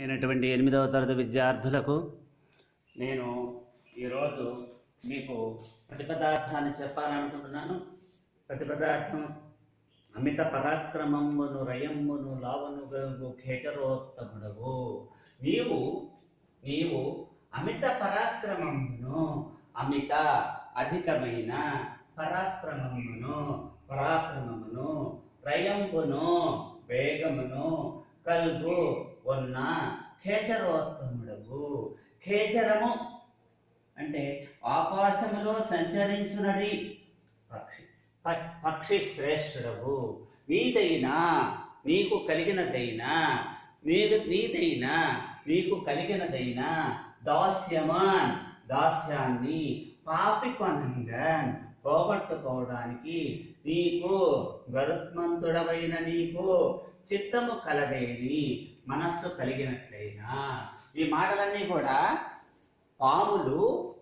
అయినటువంటి ఎనిమిదవ తరగతి విద్యార్థులకు నేను ఈరోజు మీకు ప్రతిపదార్థాన్ని చెప్పాలనుకుంటున్నాను ప్రతిపదార్థం అమిత పరాక్రమమును రయమ్మును లావను గలుగు ఖేచరోత్తముడవు నీవు నీవు అమిత పరాక్రమమును అమిత అధికమైన పరాక్రమమును పరాక్రమమును రయంబును వేగమును కల్గు ఉన్న ఖేచరోత్తముడవు ఖేచరము అంటే ఆకాశములో సంచరించునడి పక్షి ప- పక్షి శ్రేష్ఠుడవు నీదైనా నీకు కలిగినదైనా నీకు నీదైనా నీకు కలిగినదైనా దాస్యమాన్ దాస్యాన్ని పాపికొనంగా పోగొట్టుకోవడానికి నీకు గరుత్మంతుడవైన నీకు చిత్తము కలగేని మనస్సు కలిగినట్లయినా ఈ మాటలన్నీ కూడా పాములు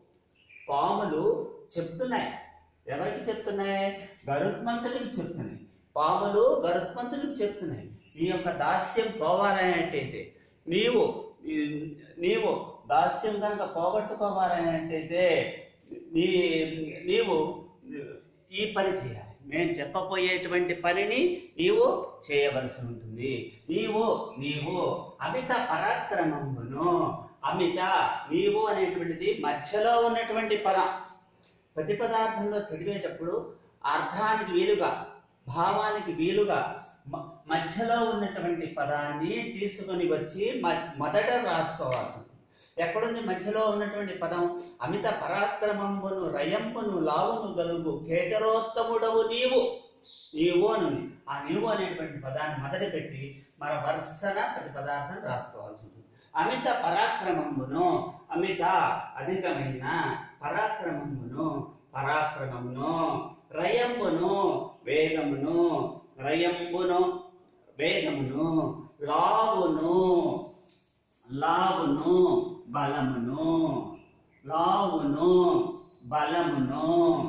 పాములు చెప్తున్నాయి ఎవరికి చెప్తున్నాయి గరుత్మంతుడికి చెప్తున్నాయి పాములు గరుత్మంతుడికి చెప్తున్నాయి నీ యొక్క దాస్యం పోవాలనేటైతే నీవు ఈ- నీవు దాస్యం కనుక పోగొట్టుకోవాలనేటైతే నీ నీవు ఈ పని చేయాలి నేను చెప్పబోయేటువంటి పనిని నీవు చేయవలసి ఉంటుంది నీవు నీవు అమిత పరాక్రమమును అమిత నీవు అనేటువంటిది మధ్యలో ఉన్నటువంటి పద ప్రతి పదార్థంలో చదివేటప్పుడు అర్థానికి వీలుగా భావానికి వీలుగా మ- మధ్యలో ఉన్నటువంటి పదాన్ని తీసుకొని వచ్చి మ- మొదట రాసుకోవాల్సి ఉంటుంది ఎక్కడుంది మధ్యలో ఉన్నటువంటి పదం అమిత పరాక్రమంబును రయంబును లావును గలుగు కేచరోత్తముడవు నీవు నీవు అనుంది ఆ నీవు అనేటువంటి పదాన్ని మొదలు పెట్టి మన వరుసన ప్రతి పదార్థం రాసుకోవాల్సి ఉంటుంది అమిత పరాక్రమమును అమిత అధికమైన పరాక్రమమును పరాక్రమమును రయంబును వేగమును రయంబును వేగమును లావును లావును బలమును లావును బలమును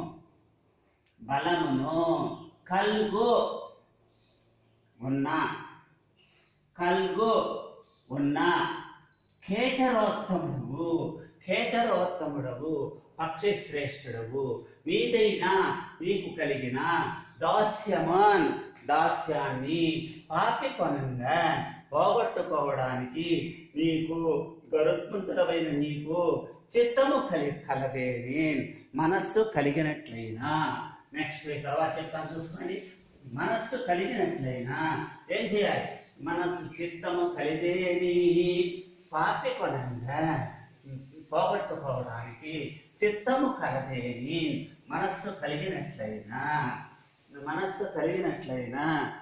బలమును కల్గు ఉన్న కల్గు ఉన్న ఖేచరోత్తముడవు ఖేచరోత్తముడవు పక్షి శ్రేష్ఠుడవు నీదైనా నీకు కలిగిన దాస్యమాన్ దాస్యాన్ని పాపి కొనంగా పోగొట్టుకోవడానికి నీకు గరుత్మంతుడమైన నీకు చిత్తము కలి కలదేని మనస్సు కలిగినట్లయినా నెక్స్ట్ తర్వాత చెప్తాను చూసుకోండి మనస్సు కలిగినట్లయినా ఏం చేయాలి మనకు చిత్తము కలిదేని పాపి కొనంగా పోగొట్టుకోవడానికి చిత్తము కలదేని మనస్సు కలిగినట్లయినా మనస్సు కలిగినట్లయినా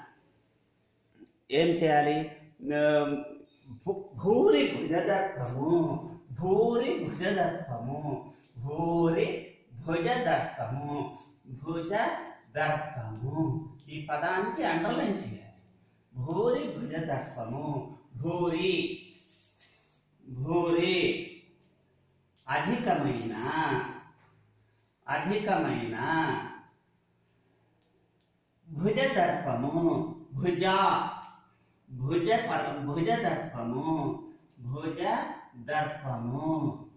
ఏం చేయాలి ఆ, భూ- భూరి భుజదర్పము భూరి భుజదర్పము భూరి భుజదర్పము భుజ దర్పము ఈ పదానికి అండర్లైన్ చేయాలి భూరి భుజదర్పము భూరి భూరి అధికమైన అధికమైన భుజ దర్పము భుజ భుజ పర భుజ దర్పము భుజ దర్పము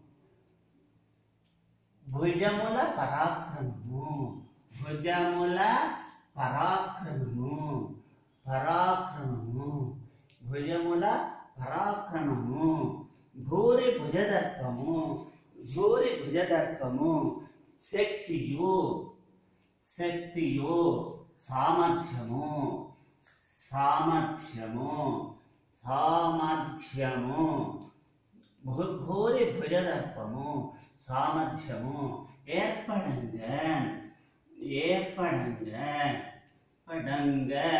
భుజముల పరాక్రమము భుజముల పరాక్రమము పరాక్రమము భుజముల పరాక్రమము భూరి భుజదర్పము భూరి భుజదర్పము శక్తియు శక్తియు సామర్థ్యము సామర్థ్యము సామర్థ్యము భూ- భూరి భుజదర్పము సామర్థ్యము ఏర్పడంగా ఏర్పడంగా పడంగా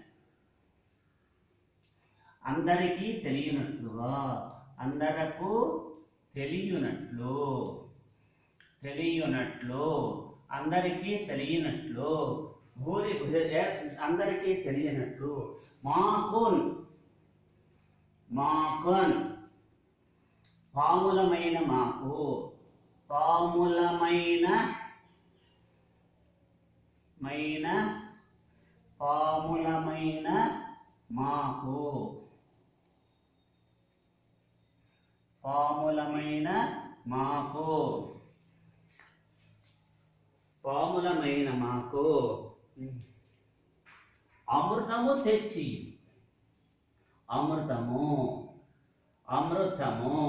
అందరికీ తెలియనట్లుగా అందరకు తెలియనట్లు తెలియనట్లు అందరికీ తెలియనట్లు భూరి భుజ ఏ- అందరికీ తెలియనట్లు మాకున్ మాకున్ పాములమైన మాకు పాములమైన మైన పాములమైన మాకు పాములమైన మాకు పాములమైన మాకు అమృతము తెచ్చి అమృతము అమృతము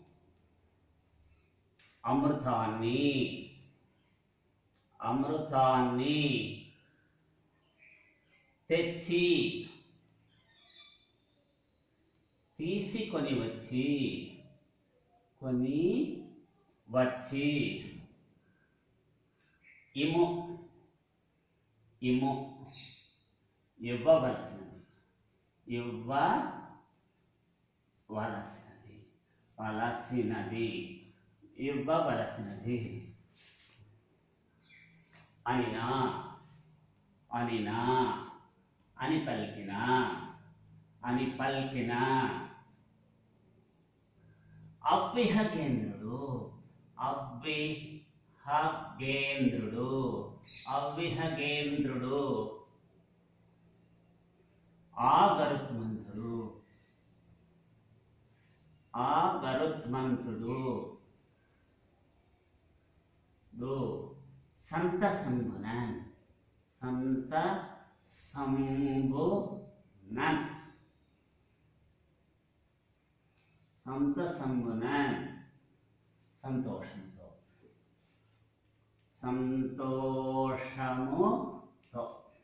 అమృతాన్ని అమృతాన్ని తెచ్చి తీసుకొని వచ్చి కొని వచ్చి ఇము ఇము ఇవ్వవలసినది ఇవ్వ వలసినది వలసినది ఇవ్వవలసినది అనినా అనినా అని పలికిన అని పలికిన అవ్విహగేంద్రుడు అవ్విహగేంద్రుడు అవ్విహగేంద్రుడు ఆ గరుత్మంతుడు ఆ గరుత్మంతుడు డు సంత సంబునన్ సంత సంబునన్ సంత సంబునన్ సంతోషంతో సంతోషముతో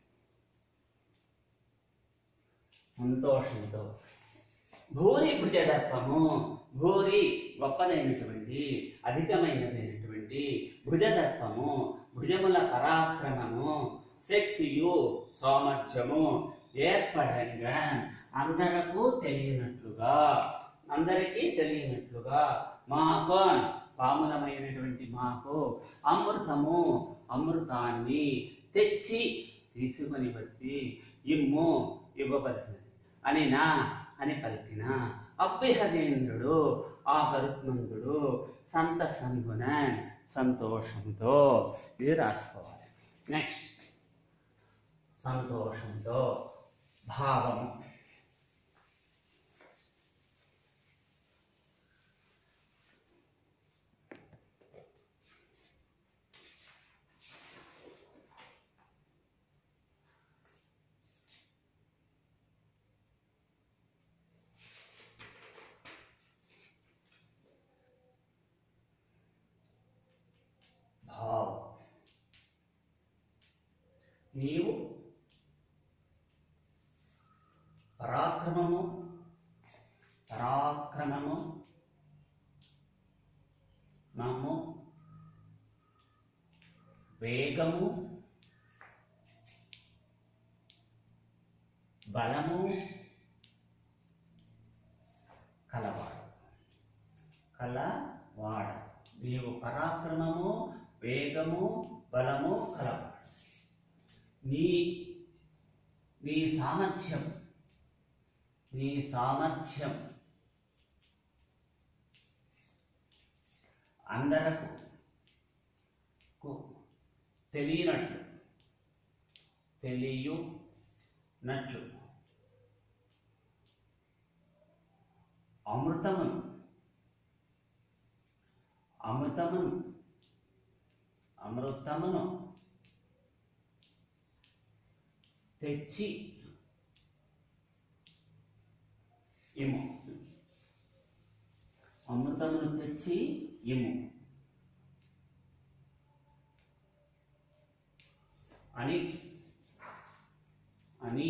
సంతోషంతో భూరి భుజదర్పము భూరి గొప్పదైనటువంటి అధికమైనదైనటువంటి భుజదర్పము భుజముల పరాక్రమము శక్తియు సామర్థ్యము ఏర్పడంగా అందరకు తెలియనట్లుగా అందరికీ తెలియనట్లుగా మాకు పాములమైనటువంటి మాకు అమృతము అమృతాన్ని తెచ్చి తీసుకొని వచ్చి ఇమ్ము ఇవ్వవలసినది అని నా అని పలికిన అభ్యహగేంద్రుడు ఆ గరుత్మంతుడు సంత సంగుణ సంతోషంతో ఇది రాసుకోవాలి నెక్స్ట్ సంతోషంతో భావము భావం నీవు పరాక్రమము పరాక్రమము నమ్ము వేగము బలము కలవాడు కలవాడ నీవు పరాక్రమము వేగము బలము కలవాడు నీ నీ సామర్థ్యం నీ సామర్థ్యం అందరకు కు- తెలియనట్లు తెలియనట్లు అమృతమును అమృతమును అమృతమును తెచ్చి ఇము అమృతమును తెచ్చి ఇము అని అని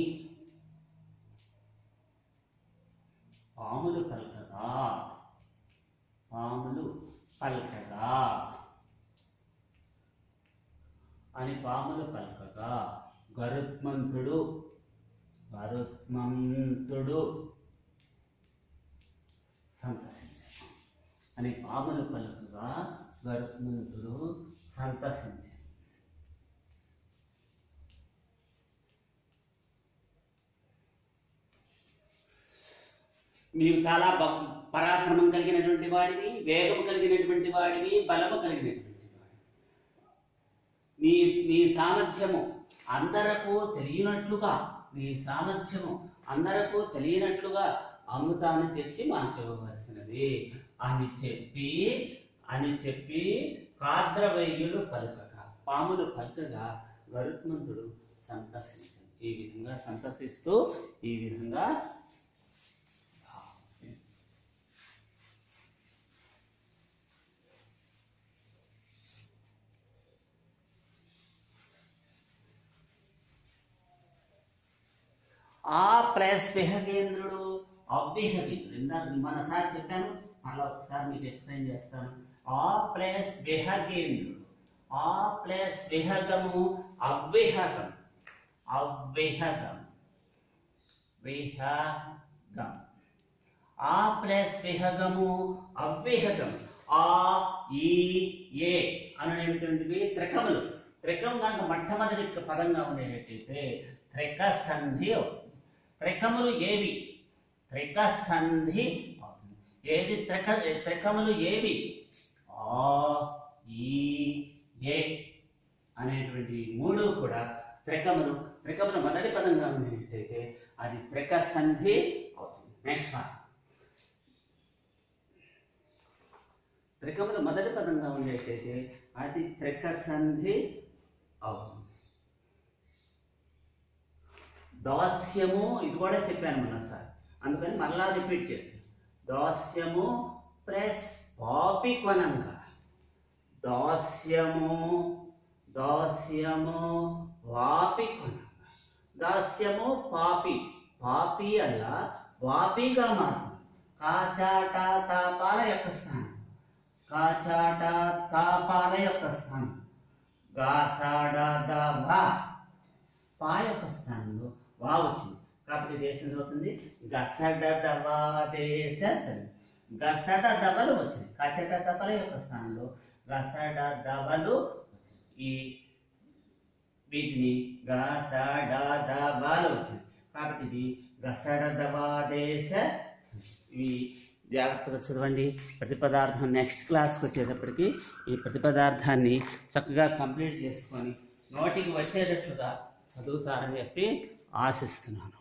పాములు పలకగా పాములు పలకగా అని పాములు పలకగా గరుత్మంతుడు గరుత్మంతుడు సంతసించాడు అని పాములు పలుకగా గరుత్మంతుడు సంతసించాడు నీవు చాలా బ- పరాక్రమం కలిగినటువంటి వాడివి వేగం కలిగినటువంటి వాడివి బలము కలిగినటువంటి వాడివి నీ నీ సామర్థ్యము అందరకు తెలియనట్లుగా నీ సామర్థ్యము అందరకు తెలియనట్లుగా అమృతాన్ని తెచ్చి మనకు ఇవ్వవలసినది అని చెప్పి అని చెప్పి కాద్రవైద్యులు పలుకగా పాములు పలుకగా గరుత్మంతుడు సంతసించాడు ఈ విధంగా సంతసిస్తూ ఈ విధంగా ఆ ప్లస్ విహగేంద్రుడు అవ్విహగేంద్రుడు ఇందాక మనసారి చెప్పాను మళ్ళీ ఒకసారి మీకు ఎక్స్ప్లెయిన్ చేస్తాను ఆ ప్లస్ విహగేంద్రుడు ఆ ప్లస్ విహగము అవ్విహగం అవ్విహగం విహగం ఆ ప్లస్ విహగము అవ్విహగం ఆ ఈ ఏ అనేటువంటివి త్రికములు త్రికం కనుక మొట్టమొదటి పదంగా ఉండేటట్టయితే త్రిక సంధి అవుతుంది త్రికములు ఏవి త్రిక సంధి అవుతుంది ఏది త్రిక త్రికములు ఏవి ఆ ఈ ఏ అనేటువంటి మూడు కూడా త్రికములు త్రికములు మొదటి పదంగా ఉండేటట్టయితే అది త్రిక సంధి అవుతుంది నెక్స్ట్ వన్ త్రికములు మొదటి పదంగా ఉండేటైతే అది త్రిక సంధి అవుతుంది దాస్యము ఇది కూడా చెప్పాను మన సార్ అందుకని మళ్ళా రిపీట్ చేస్తాను దాస్యము ప్లస్ పాపి కొనంగా దాస్యము దాస్యము వాపి కొనంగా దాస్యము పాపి పాపి అల్ల వాపిగా మారుతుంది కాచాట తాపాల యొక్క స్థానం కాచాట తాపాల యొక్క స్థానం గాసాడ వా పా యొక్క స్థానంలో వా వచ్చింది కాబట్టి దేశం అవుతుంది గసడ దవా దేశ సరి గసడ దబలు వచ్చింది కచట దబల యొక్క స్థానంలో గసడ దబలు వచ్చింది. ఈ వీటిని గసడ దబాలు వచ్చింది కాబట్టి ఇది గసడ దబా దేశ ఇవి జాగ్రత్తగా చదవండి ప్రతిపదార్థం నెక్స్ట్ క్లాస్కి వచ్చేటప్పటికి ఈ ప్రతిపదార్థాన్ని చక్కగా కంప్లీట్ చేసుకొని నోటికి వచ్చేటట్లుగా చదువుతారని చెప్పి ఆశిస్తున్నాను